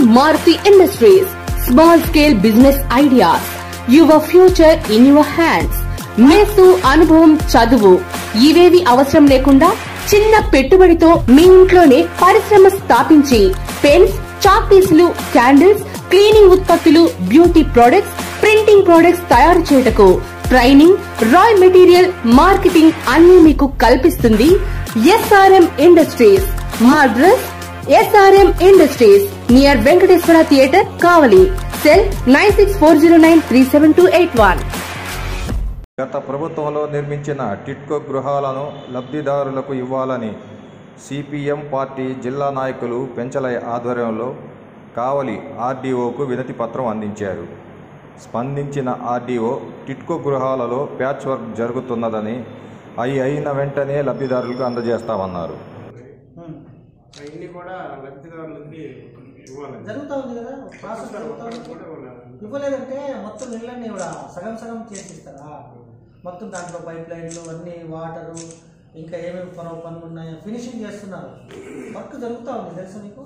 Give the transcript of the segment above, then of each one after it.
Maruti Industries. Small scale business ideas. Your future in your hands. మేసు అనుభవం చదువు ఇవేవి అవసరం లేకుండా చిన్న పెట్టుబడితో మీ ఇంట్లోనే పరిశ్రమ స్థాపించి పెన్స్ చాక్ పీసులు క్యాండిల్స్ క్లీనింగ్ ఉత్పత్తులు బ్యూటీ ప్రొడక్ట్స్ ప్రింటింగ్ ప్రొడక్ట్స్ తయారు చేయుటకు ట్రైనింగ్ రాయ్ మెటీరియల్ మార్కెటింగ్ అన్ని మీకు కల్పిస్తుంది ఎస్ఆర్ఎం ఇండస్ట్రీస్ మా address S R M industries near Venkateswara theatre Kavali cell nine six four zero nine three seven two eight one గత ప్రభుత్వంలో నిర్మించిన టిట్కో గృహాలను లబ్ధిదారులకు ఇవ్వాలని సిపిఎం పార్టీ జిల్లా నాయకులు పెంచలయ ఆధ్వర్యంలో కావలి ఆర్డీఓకు వినతి పత్రం అందించారు స్పందించిన ఆర్డీఓ టిట్కో గృహాలలో ప్యాచ్ వర్క్ జరుగుతున్నదని అవి అయిన వెంటనే లబ్ధిదారులకు అందజేస్తామన్నారు అవన్నీ కూడా లబ్ధిదారులకి ఇవ్వాలండి జరుగుతూ ఉంది కదా ప్రాసెస్ జరుగుతూ ఉంది కూడా ఇవ్వాలి. ఇవ్వలేదంటే మొత్తం ఇళ్ళని కూడా సగం సగం చేసిస్తారా మొత్తం దాంట్లో పైప్ లైన్లు అన్ని వాటరు ఇంకా ఏమేమి పనులు పనులు ఉన్నాయో ఫినిషింగ్ చేస్తున్నారు వర్క్ జరుగుతూ ఉంది తెలుసా నీకు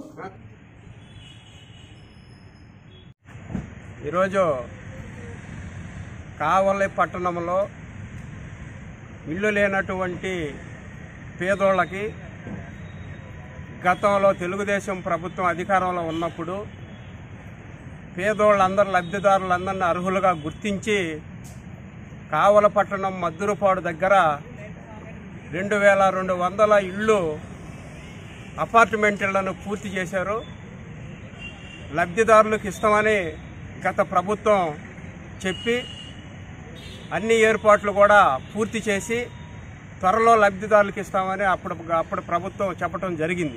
ఈరోజు కావలి పట్టణంలో ఇల్లు లేనటువంటి పేదోళ్ళకి గతంలో తెలుగుదేశం ప్రభుత్వం అధికారంలో ఉన్నప్పుడు పేదోళ్ళందరూ లబ్ధిదారులందరినీ అర్హులుగా గుర్తించి కావల పట్టణం మద్దురుపాడు దగ్గర రెండు వేల రెండు వందల ఇళ్ళు అపార్ట్మెంట్ ఇళ్లను పూర్తి చేశారు లబ్ధిదారులకు ఇస్తామని గత ప్రభుత్వం చెప్పి అన్ని ఏర్పాట్లు కూడా పూర్తి చేసి త్వరలో లబ్ధిదారులకు ఇస్తామని అప్పుడు అప్పుడు ప్రభుత్వం చెప్పడం జరిగింది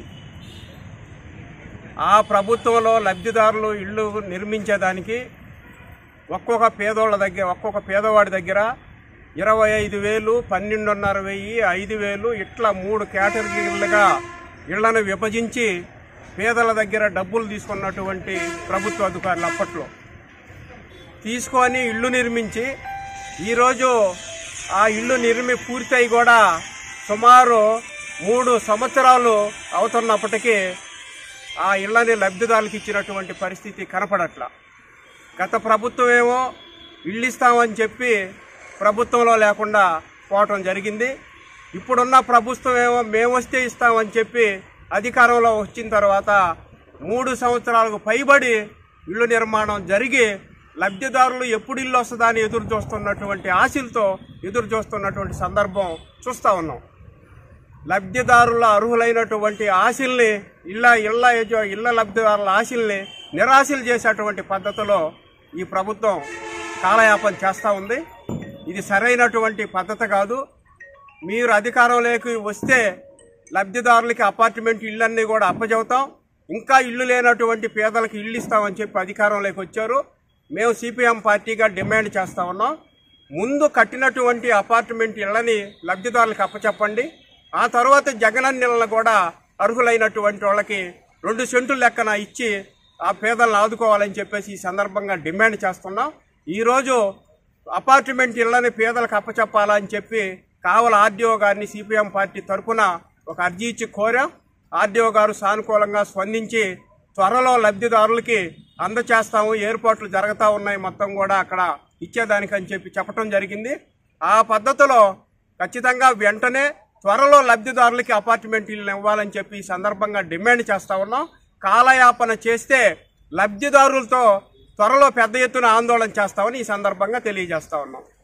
ఆ ప్రభుత్వంలో లబ్ధిదారులు ఇళ్ళు నిర్మించేదానికి ఒక్కొక్క పేదోళ్ళ దగ్గర ఒక్కొక్క పేదవాడి దగ్గర ఇరవై ఐదు వేలు పన్నెండున్నర వెయ్యి ఐదు వేలు ఇట్లా మూడు కేటగిరీలుగా ఇళ్లను విభజించి పేదల దగ్గర డబ్బులు తీసుకున్నటువంటి ప్రభుత్వ అధికారులు అప్పట్లో తీసుకొని ఇల్లు నిర్మించి ఈరోజు ఆ ఇల్లు నిర్మి పూర్తయి కూడా సుమారు మూడు సంవత్సరాలు అవుతున్నప్పటికీ ఆ ఇళ్ళని లబ్ధిదారులకు ఇచ్చినటువంటి పరిస్థితి కనపడట్లా గత ప్రభుత్వం ఏమో ఇల్లు ఇస్తామని చెప్పి ప్రభుత్వంలో లేకుండా పోవటం జరిగింది ఇప్పుడున్న ప్రభుత్వం ఏమో మేము వస్తే ఇస్తామని చెప్పి అధికారంలో వచ్చిన తర్వాత మూడు సంవత్సరాలకు పైబడి ఇల్లు నిర్మాణం జరిగి లబ్ధిదారులు ఎప్పుడు ఇల్లు వస్తుందా అని ఎదురు చూస్తున్నటువంటి ఆశలతో ఎదురు చూస్తున్నటువంటి సందర్భం చూస్తూ ఉన్నాం లబ్ధిదారుల అర్హులైనటువంటి ఆశల్ని ఇళ్ళ ఇళ్ళ యజ- ఇళ్ళ లబ్ధిదారుల ఆశల్ని నిరాశలు చేసేటువంటి పద్ధతిలో ఈ ప్రభుత్వం కాలయాపన చేస్తూ ఉంది ఇది సరైనటువంటి పద్ధతి కాదు మీరు అధికారంలోకి వస్తే లబ్ధిదారులకి అపార్ట్మెంట్ ఇళ్ళన్నీ కూడా అప్పచెబుతాం ఇంకా ఇల్లు లేనటువంటి పేదలకు ఇల్లు ఇస్తామని చెప్పి అధికారంలోకి వచ్చారు మేము సిపిఎం పార్టీగా డిమాండ్ చేస్తా ఉన్నాం ముందు కట్టినటువంటి అపార్ట్మెంట్ ఇళ్ళని లబ్ధిదారులకు అప్పచెప్పండి ఆ తర్వాత జగనన్న ఇళ్ళను కూడా అర్హులైనటువంటి వాళ్ళకి రెండు సెంటుల లెక్కన ఇచ్చి ఆ పేదలను ఆదుకోవాలని చెప్పేసి ఈ సందర్భంగా డిమాండ్ చేస్తున్నాం ఈరోజు అపార్ట్మెంట్ ఇళ్లని పేదలకు అప్పచెప్పాలని చెప్పి కావల ఆర్డీఓ గారిని సిపిఎం పార్టీ తరఫున ఒక అర్జీ ఇచ్చి కోరాం ఆర్డీఓ గారు సానుకూలంగా స్పందించి త్వరలో లబ్ధిదారులకి అందచేస్తాము ఏర్పాట్లు జరుగుతూ ఉన్నాయి మొత్తం కూడా అక్కడ ఇచ్చేదానికని చెప్పి చెప్పడం జరిగింది ఆ పద్ధతిలో ఖచ్చితంగా వెంటనే త్వరలో లబ్ధిదారులకి అపార్ట్మెంట్ ఇల్లు ఇవ్వాలని చెప్పి ఈ సందర్భంగా డిమాండ్ చేస్తా ఉన్నాం కాలయాపన చేస్తే లబ్ధిదారులతో త్వరలో పెద్ద ఎత్తున ఆందోళన చేస్తామని ఈ సందర్భంగా తెలియజేస్తా ఉన్నాం